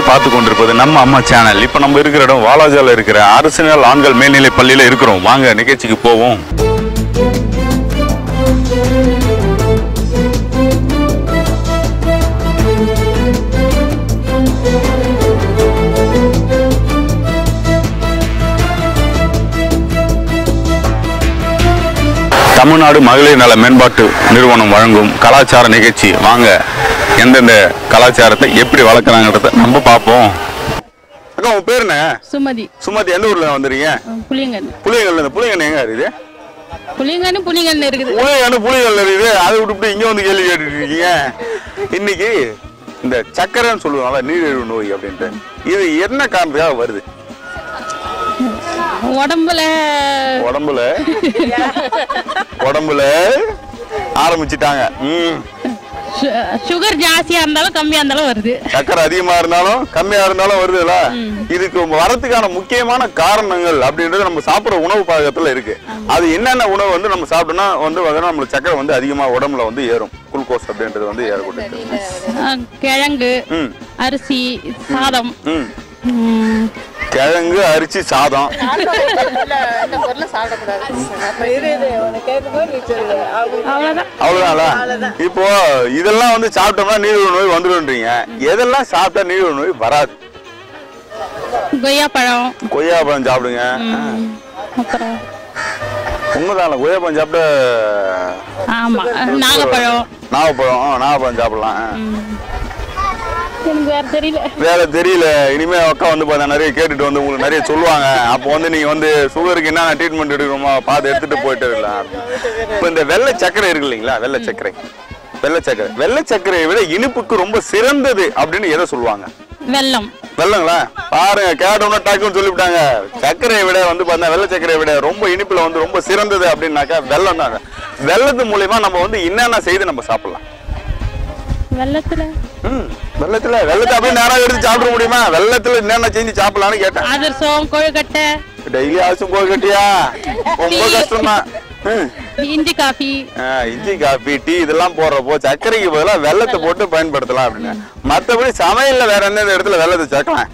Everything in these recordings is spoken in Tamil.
பார்த்து கொண்டிருப்பது நம்ம அம்மா சேனல் இப்போ நம்ம இருக்கிற இடம் வாலாஜால இருக்கிற அரசினல் ஆண்கள் மேல்நிலை பள்ளியில இருக்கிறோம் வாங்க நிகழ்ச்சிக்கு போவோம் தமிழ்நாடு மகளிர் நல மேம்பாட்டு நிறுவனம் வழங்கும் கலாச்சார நிகழ்ச்சி வாங்க எந்தெந்த கலாச்சாரத்தை எப்படி வளர்க்குறாங்கன்றத நம்ம பார்ப்போம் அக்கா உங்க பேர் என்ன சுமதி சுமதி எந்த ஊர்ல வந்துறீங்க புளியங்கன் புளியங்கல்ல இந்த புளியங்கல் எங்க இருக்குது புளியங்கன்னு புளியங்கன் இருக்குது புளியங்கல் புளியங்கல் இருக்குது அதை விட்டுவிட்டு இங்க வந்து கேள்வி கேட்டுட்டு இருக்கீங்க இன்னைக்கு இந்த சக்கரைன்னு சொல்லுவாங்கல்ல நீரிழிவு நோய் அப்படின்ட்டு இது என்ன காரணத்துக்காக வருது உடம்புல உடம்புல உடம்புல ஆரம்பிச்சிட்டாங்க ம் சு- சுகர் ஜாஸ்தியா இருந்தாலும் கம்மியா இருந்தாலும் வருது சக்கரை அதிகமா இருந்தாலும் கம்மியா இருந்தாலும் வருதுல்ல இதுக்கு வரதுக்கான முக்கியமான காரணங்கள் அப்படின்றது நம்ம சாப்பிடுற உணவு பழக்கத்துல இருக்கு அது என்னென்ன உணவு வந்து நம்ம சாப்பிட்டோம்னா வந்து பார்த்தீங்கன்னா நம்மளுக்கு சக்கரை வந்து அதிகமா உடம்புல வந்து ஏறும் குளுக்கோஸ் அப்படின்றது வந்து ஏறக்கூடாது அஹ், கிழங்கு ம் அரிசி சாதம் ம் ம், கிழங்கு அரிசி சாதம் அவ்வளவுதான் அவ்வளவுதான்ல இப்போ இதெல்லாம் வந்து சாப்பிட்டோம்னா நீரிழிவு நோய் வந்துடும்ன்றீங்க எதெல்லாம் சாப்பிட்டா நீரிழிவு நோய் வராது கொய்யாப்பழம் கொய்யாப்பழம் சாப்பிடுங்க ம், அப்புறம் உண்மைதான் கொய்யாப்பழம் சாப்பிட்டு ஆமா அஹ், நாகப்பழம் நாகப்பழம் ஆ, நாகப்பழம் சாப்பிடலாம் ஆ. ம். எனக்கு வேற தெரியல வேலை தெரியல இனிமே அக்கா வந்து பார்த்தா நிறைய கேட்டுட்டு வந்து உங்களுக்கு நிறைய சொல்லுவாங்க அப்போ வந்து நீங்க வந்து சுகருக்கு என்னென்ன ட்ரீட்மெண்ட் எடுக்கணுமோ பார்த்து எடுத்துட்டு போயிட்டு இருக்கலாம் இப்போ இந்த வெள்ளை சர்க்கரை இருக்கு இல்லைங்களா வெள்ளை சர்க்கரை வெள்ளை சர்க்கரை வெள்ளை சர்க்கரையை விட இனிப்புக்கு ரொம்ப சிறந்தது அப்படின்னு எதை சொல்லுவாங்க வெல்லம் வெள்ளங்களா பாருங்க கேட்டோம்னா டக்குன்னு சொல்லிவிட்டாங்க சர்க்கரையை விட வந்து பார்த்தா வெள்ளை சர்க்கரையை விட ரொம்ப இனிப்புல வந்து ரொம்ப சிறந்தது அப்படின்னாக்கா வெள்ளம் தாங்க வெள்ளத்து மூலியமா நம்ம வந்து என்னென்ன செய்து நம்ம சாப்பிடலாம் வெள்ளத்துல ம் வெள்ளத்துல வெள்ளத்தை அப்படியே நேரம் எடுத்து சாப்பிட முடியுமா வெள்ளத்துல என்னென்ன செஞ்சு சாப்பிடலாம்னு கேட்டேன் அதிரசம் கொழுக்கட்டை டெய்லி ஆச்சும் போய் கட்டியா ரொம்ப கஷ்டம் தான் இஞ்சி காஃபி இஞ்சி காபி டீ இதெல்லாம் போடுறப்போ சர்க்கரைக்கு பதிலா வெள்ளத்தை போட்டு பயன்படுத்தலாம் அப்படின்னு மத்தபடி சமையல்ல வேற என்ன இடத்துல வெள்ளத்தை சேர்க்கலாம்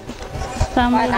சமையல்.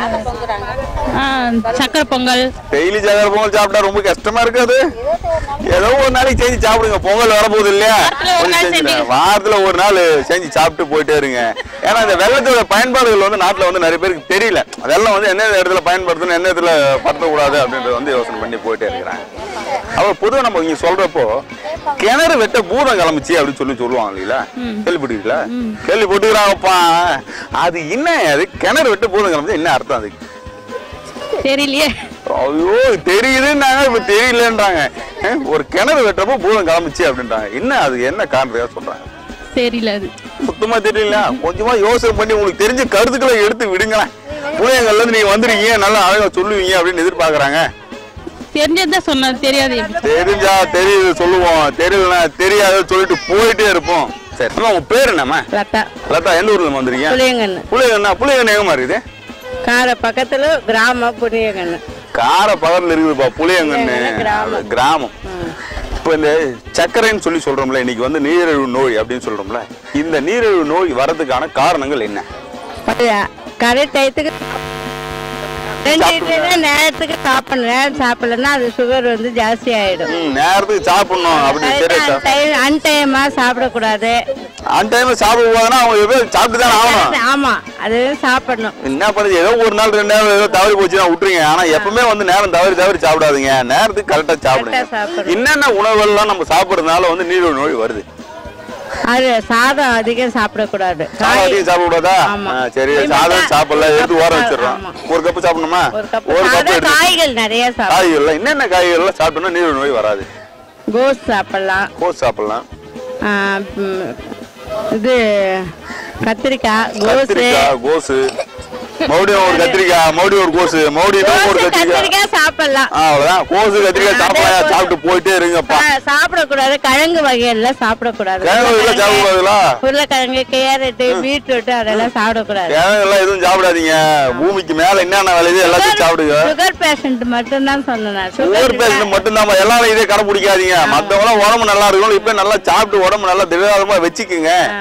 ஆ, சக்கரை பொங்கல் டெய்லி சக்கரை பொங்கல் சாப்பிட்டா ரொம்ப கஷ்டமா இருக்காது ஏதோ ஒரு நாளைக்கு செஞ்சு சாப்பிடுங்க பொங்கல் வரப்போகுது இல்லையா வாரத்துல ஒரு நாள் கொஞ்சம் செஞ்சுடுங்க. செஞ்சு. வாரத்துல ஒரு நாள் செஞ்சு சாப்பிட்டு போயிட்டே இருங்க ஏன்னா இந்த வெள்ளத்தோட பயன்பாடுகள் வந்து நாட்டுல வந்து நிறைய பேருக்கு தெரியல வெள்ளம் வந்து எந்த இடத்துல பயன்படுத்தணும் எந்த இடத்துல படுத்தக்கூடாது அப்படின்றத வந்து யோசனை பண்ணி போயிட்டே இருக்கிறாங்க அவர் பொதுவாக நம்ம இங்க சொல்றப்போ கிணறு வெட்ட பூதம் கிளம்பிச்சு அப்படின்னு சொல்லி சொல்லுவாங்க இல்லைங்களா கேள்விப்பட்டிருக்கீங்களா கேள்விப்பட்டுக்கிறாங்கப்பா அது என்ன அது கிணறு வெட்ட பூதம் கிளம்பிச்சு என்ன அர்த்தம் அதுக்கு தெரியலையே ஐயோ தெரியுதுன்னாங்க இப்ப தெரியலன்றாங்க அஹ், ஒரு கிணறு வெட்டுறப்போ பூதம் கிளம்பிச்சு அப்படின்றாங்க என்ன அது என்ன காரணத்துக்காக சொல்றாங்க தெரியல அது சுத்தமா தெரியல கொஞ்சமா யோசனை பண்ணி உங்களுக்கு தெரிஞ்ச கருத்துக்களை எடுத்து விடுங்களேன் புளியங்கள்ல இருந்து நீங்க வந்துருக்கீங்க நல்லா அழகா சொல்லுவீங்க அப்படின்னு எதிர்பார்க்கறாங்க தெரிஞ்சதுதான் சொன்னது தெரியாது எப்படி தெரிஞ்சா தெரியுது சொல்லுவோம் தெரியலனா தெரியாது சொல்லிட்டு போயிட்டே இருப்போம் சரி அம்மா, உங்க பேர் என்னம்மா லதா லதா எந்த ஊர்ல இருந்து வந்திருக்கீங்க புளியங்கண்ணு புளியங்கண்ணா புளியங்கண்ணு எங்க மாதிரி இருக்குது கார பக்கத்துல கிராம புளியங்கண்ணு கார பக்கத்துல இருக்குதுப்பா புளியங்கண்ணு கிராமம். அது கிராமம் இப்போ இந்த சர்க்கரைன்னு சொல்லி சொல்றோம்ல இன்னைக்கு வந்து நீரிழிவு நோய் அப்படின்னு சொல்றோம்ல இந்த நீரிழிவு நோய் வரதுக்கான காரணங்கள் என்ன கரெக்ட் டயத்துக்கு ரெண்டு இட்லினா நேரத்துக்கு சாப்பிடணும் நேரம் சாப்பிடலன்னா அது சுகர் வந்து ஜாஸ்தி ஆயிடும் ம், நேரத்துக்கு சாப்பிடணும் அப்படின்னு சரி அன்டைமா சாப்பிடக்கூடாது அந்த டைம்ல சாப்பிட போதுன்னா அவங்க எப்படியும் சாப்பிட்டு தான் ஆகணும் ஆமா அது சாப்பிடணும் என்ன பண்ணுது ஏதோ ஒரு நாள் ரெண்டு நேரம் ஏதோ தவறி போச்சுன்னா விட்டுருங்க ஆனா எப்பவுமே வந்து நேரம் தவறி தவறி சாப்பிடாதீங்க நேரத்துக்கு கரெக்டா சாப்பிடுங்க Correct ஆ சாப்பிடணும். என்னென்ன உணவுகள்லாம் நம்ம சாப்பிடுறதுனால வந்து நீரிழிவு நோய் வருது அது சாதம் அதிகம் சாப்பிடக்கூடாது சாதம் அதிகம் சாப்பிட கூடாதா ஆமா. ஆ, சரி லிமிட்டா சாதம் சாப்பிடல எடுத்து ஓரம் வச்சிடறோம் ஆமா. ஒரு கப்பு சாப்பிடணுமா ஒரு கப் ஒரு கப் சாதம் எடுத்து காய்கள் நிறைய சாப்பிடணும் காய்கறிகள் என்னென்ன காய்கறிலாம் சாப்பிட்டோம்னா நீரிழிவு நோய் வராது கோஸ் சாப்பிடலாம் கோஸ் சாப்பிடலாம் ஆ, ம், இது கத்திரிக்காய் கோஸு கத்திரிக்காய் கோசு மறுபடியும் ஒரு கத்திரிக்காய் மறுபடியும் ஒரு கோசு மறுபடியும் ஒரு கோஸு, கத்திரிக்காய் கத்திரிக்காய் சாப்பிடலாம் ஆ, அவ்வளவுதான் கோசு கத்திரிக்காய் அதே சாப்பிடலாம் போல- சாப்பிட்டு போயிட்டே இருங்கப்பா ஆ, சாப்பிடக்கூடாது கிழங்கு வகையெல்லாம் சாப்பிடக்கூடாது கிழங்குலாம் சாப்பிடக்கூடாதுங்களா உருளைக்கிழங்கு கேரட்டு பீட்ரூட் அதெல்லாம் சாப்பிடக்கூடாது கிழங்குலாம் எதுவும் சாப்பிடாதீங்க பூமிக்கு மேல என்னென்ன விளையுது எல்லாத்தையும் சாப்பிடுங்க சுகர் பேஷண்ட் மட்டும்தான் சொன்னேன் நான். சுகர் சுகர் பேஷண்ட் மட்டும்தான் எல்லாரும் இதே கடைப்பிடிக்காதீங்க மத்தவங்க உடம்பு நல்லா இருக்கணும் இப்ப நல்லா சாப்பிட்டு உடம்பு நல்லா திடகாலமா வச்சுக்குங்க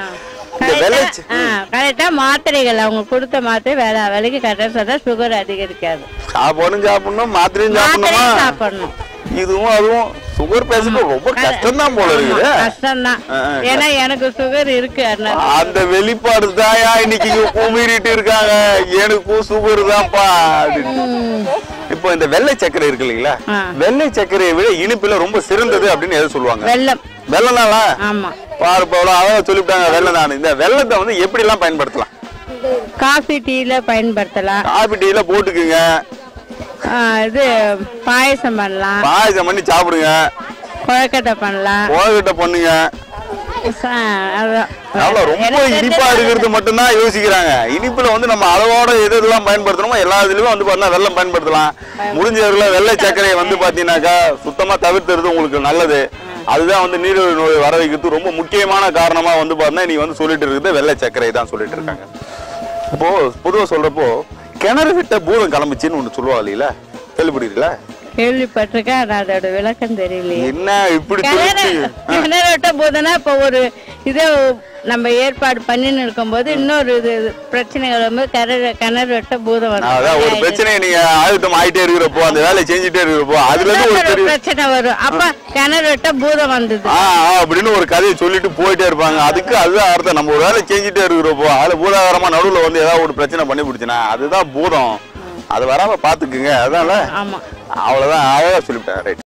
இந்த வெள்ளை ச- கரெக்டா மாத்திரைகள் அவங்க கொடுத்த மாத்திரை வேலை வேலைக்கு கரெக்டா சாப்பிட்டா சுகர் அதிகரிக்காது சாப்பாடும் சாப்பிடணும் மாத்திரையும் சாப்பிடணுமா மாத்திரையும் சாப்பிடணும் இதுவும் அதுவும் சுகர் பேஷண்ட் ரொம்ப கஷ்டம் தான் போல இருக்குது கஷ்டம்தான் ஆ, ஆ. ஏன்னா எனக்கு சுகர் இருக்கு அதனால அந்த வெளிப்பாடு தாயா இன்னைக்கு இங்க குமிறிட்டு இருக்காங்க எனக்கும் சுகர் தான்ப்பா அப்படின்னு. இப்போ இந்த வெள்ளை சர்க்கரை இருக்கு இல்லைங்களா ஆ. வெள்ளை சர்க்கரையை விட இனிப்புல ரொம்ப சிறந்தது அப்படின்னு எதை சொல்லுவாங்க வெல்லம் வெள்ளம் தானா ஆமா பாரு போல அவங்க சொல்லிவிட்டாங்க வெள்ளம் தான் இந்த வெள்ளத்தை வந்து எப்படி எல்லாம் பயன்படுத்தலாம் காஃபி டீல பயன்படுத்தலாம் காபி டீல போட்டுக்குங்க ஆ, இது பாயசம் பண்ணலாம் பாயசம் பண்ணி சாப்பிடுங்க கொழக்கட்டை பண்ணலாம் கோகிட்ட பண்ணுங்க ஆ, அதான். அவ்வளவு ரொம்ப எனக்கு இனிப்பா இருக்கிறது மட்டும்தான் யோசிக்கிறாங்க இனிப்புல வந்து நம்ம அளவோட எது எதெல்லாம் பயன்படுத்தணுமோ எல்லா இதுலயும் வந்து பாத்தீங்கன்னா வெள்ளம் பயன்படுத்தலாம் முடிஞ்சவர்கள வெள்ளை சர்க்கரையை வந்து பாத்தீங்கன்னாக்கா சுத்தமா தவிர்த்துறது உங்களுக்கு நல்லது அதுதான் வந்து நீரிழிவு நோய் வர வைக்கிறது ரொம்ப முக்கியமான காரணமா வந்து பாத்தீங்கன்னா நீ வந்து சொல்லிட்டு இருக்குது வெள்ளை சர்க்கரை தான் சொல்லிட்டு இருக்காங்க இப்போ பொதுவா சொல்றப்போ கிணறு விட்ட பூதம் கிளம்பிச்சின்னு ஒண்ணு சொல்லுவாங்க இல்லையில கேள்விப்படுறீங்களா கேள்விப்பட்டிருக்கேன் ஆனா அதோட விளக்கம் தெரியலையே என்ன இப்படி கிணறு சொல்லிட்டு கிணறு வெட்ட போதுன்னா இப்போ ஒரு இதை நம்ம ஏற்பாடு பண்ணின்னு இருக்கும்போது இன்னொரு இது இது பிரச்சனைகள் வந்து கிணறு கிணறு வெட்ட பூதம் வந்து அதான் ஒரு பிரச்சனையை நீங்க ஆயுத்தம் ஆயிட்டே இருக்கிறப்போ அந்த வேலையை செஞ்சுட்டே இருக்கிறப்போ அதுல இருந்து ஒரு இன்னொரு பெரிய பிரச்சனை வரும் அப்ப கிணறு வெட்ட பூதம் வந்தது ஆ ஆ, அப்படின்னு ஒரு கதையை சொல்லிட்டு போயிட்டே இருப்பாங்க அதுக்கு அதுதான் அர்த்தம் நம்ம ஒரு வேலை செஞ்சுட்டே இருக்கிறப்போ அதுல பூதாகரமா நடுவுல வந்து ஏதாவது ஒரு பிரச்சனை பண்ணி பிடிச்சினா அதுதான் பூதம் அது வராம பாத்துக்குங்க அதான்ல ஆமா அவ்வளவுதான் அழகா சொல்லிவிட்டேன் ரைட்